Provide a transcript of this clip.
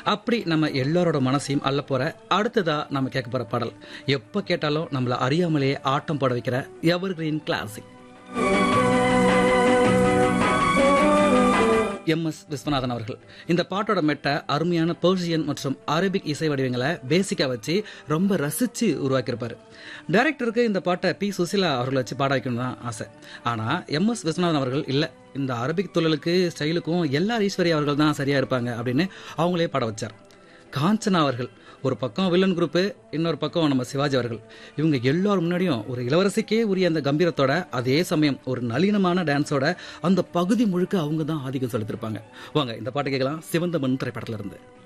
அப்படி நம்ம எல்லாரோட மனசையும் அள்ள போற அடுத்ததா நம்ம கேட்க போற பாடல் எப்ப கேட்டாலும் நம்மள அறியாமலேயே ஆட்டம் போட வைக்கிற evergreen classic M S Viswanathan அவர்கள் இந்த பாட்டோட மெட்ட அருமையான பெர்சியன் மற்றும் அரபிக் இசை வடிவங்களை பேசிக்கா வச்சு ரொம்ப ரசிச்சு உருவாக்கியிருப்பாரு டைரக்டருக்கு இந்த பாட்டை பி சுசிலா அவர்களை வச்சு பாட வைக்கணும் தான் ஆசை ஆனா எம் எஸ் விஸ்வநாதன் அவர்கள் இல்ல இந்த அரபிக் தொழிலுக்கு ஸ்டைலுக்கும் எல்லா ஈஸ்வரி அவர்கள் தான் சரியா இருப்பாங்க அப்படின்னு அவங்களே பாட வச்சார் காஞ்சனா அவர்கள் ஒரு பக்கம் வில்லன் குரூப்பு இன்னொரு பக்கம் நம்ம சிவாஜி அவர்கள் இவங்க எல்லாரும் முன்னாடியும் ஒரு இளவரசிக்கே உரிய அந்த கம்பீரத்தோட அதே சமயம் ஒரு நளினமான டான்ஸோட அந்த பகுதி முழுக்க அவங்க தான் ஆதிக்கம் செலுத்திருப்பாங்க வாங்க இந்த பாட்டு கேட்கலாம் சிவந்த மண் திரைப்படத்துல இருந்து